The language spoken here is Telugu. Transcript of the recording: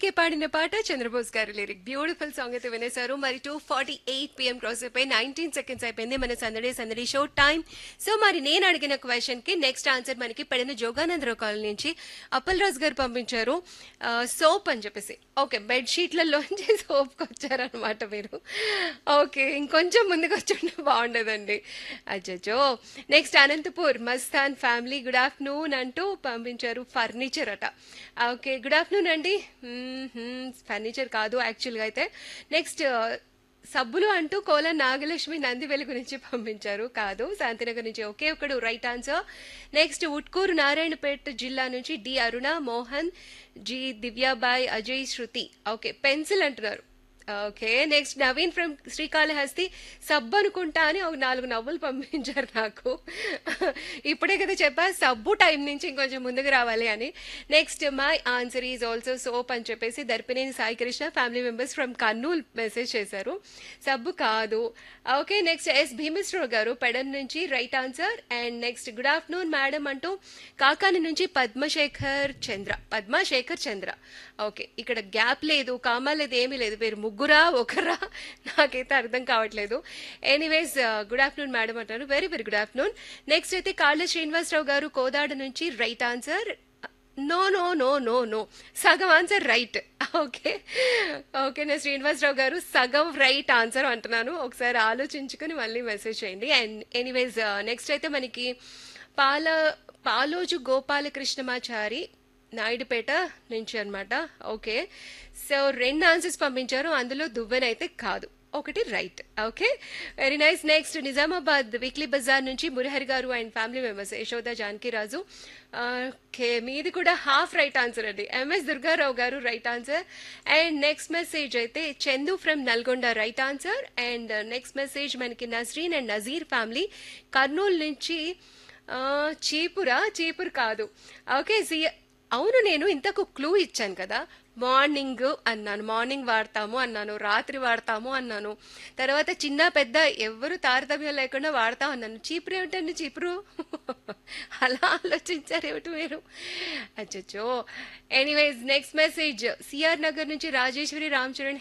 కేకే పాడిన పాట చంద్రబోస్ గారి లిరిక్ బ్యూటిఫుల్ సాంగ్ అయితే వినేశారు మరి two forty eight PM cross అయిపోయి నైన్టీన్ సెకండ్స్ అయిపోయింది మన సందడి సందడి షో టైం సో మరి నేను అడిగిన క్వశ్చన్ కి నెక్స్ట్ ఆన్సర్ మనకి పెడిన జోగానందరావు కాలనీ నుంచి అప్పల్ రాజు గారు పంపించారు సోప్ అని చెప్పేసి ఓకే బెడ్ షీట్లలోంచి సోప్కి వచ్చారనమాట మీరు ఓకే ఇంకొంచెం ముందుకు వచ్చి బాగుండదండి అచ్చచ్చో next Anantapur Mastan family good afternoon అంటూ పంపించారు ఫర్నిచర్ అట ఓకే గుడ్ ఆఫ్టర్నూన్ అండి ఫర్నిచర్ కాదు యాక్చువల్గా అయితే నెక్స్ట్ సబ్బులు అంటూ కోల నాగలక్ష్మి నందివెలి గురించి పంపించారు కాదు శాంతినగర్ నుంచి ఒకే ఒకడు right answer next Utkur Narayanpet జిల్లా నుంచి D Aruna Mohan G Divyabai Ajay Shruti okay pencil అంటున్నారు okay next Naveen from Srikalahasti సబ్బు అనుకుంటా అని ఒక నాలుగు నవ్వులు పంపించారు నాకు ఇప్పుడే కదా చెప్పా సబ్బు టైం నుంచి ఇంకొంచెం ముందుకు రావాలి అని next my answer is also soap అని చెప్పేసి Darpineni Sai Krishna family members from Kurnool message చేశారు సబ్బు కాదు ఓకే నెక్స్ట్ ఎస్ భీమేశ్వర గారు పెడన్ నుంచి right answer and next good afternoon madam అంటూ కాకాని నుంచి పద్మశేఖర్ చంద్ర పద్మశేఖర్ చంద్ర ఓకే ఇక్కడ గ్యాప్ లేదు కామా లేదు ఏమీ లేదు వేరు ముగ్గురా ఒకరా నాకైతే అర్థం కావట్లేదు ఎనీవేస్ గుడ్ ఆఫ్టర్నూన్ మేడం అంటారు very very good afternoon next అయితే కాళ్ళ శ్రీనివాసరావు గారు కోదాడ నుంచి right answer no no no no no సగం ఆన్సర్ రైట్ ఓకే ఓకే నేను శ్రీనివాసరావు గారు సగం రైట్ ఆన్సర్ అంటున్నాను ఒకసారి ఆలోచించుకుని మళ్ళీ మెసేజ్ చేయండి అండ్ ఎనీవేస్ నెక్స్ట్ అయితే మనకి పాల పాలోజు గోపాలకృష్ణమాచారి నాయుడుపేట నుంచి అనమాట ఓకే సో రెండు ఆన్సర్స్ పంపించారు అందులో దువ్వెన అయితే కాదు ఒకటి right okay very nice next Nizamabad weekly bazaar నుంచి మురహరి గారు and family members Yashoda Janakiraju okay మీది కూడా హాఫ్ రైట్ ఆన్సర్ అండి ఎంఎస్ దుర్గారావు గారు right answer and next message అయితే Chandu from Nalgonda right answer and next message మనకి నజరీన్ అండ్ నజీర్ ఫ్యామిలీ కర్నూలు నుంచి చీపురా చీపురు కాదు ఓకే సి అవును నేను ఇంతకు క్లూ ఇచ్చాను కదా మార్నింగ్ అన్నాను మార్నింగ్ వాడతాము అన్నాను రాత్రి వాడతాము అన్నాను తర్వాత చిన్న పెద్ద ఎవరు తారతమ్యం లేకుండా వాడతాం అన్నాను చీపురు ఏమిటండి చీపురు అలా ఆలోచించారు ఏమిటి మీరు అచ్చచ్చో anyways next message CR Nagar నుంచి రాజేశ్వరి రామ్ చరణ్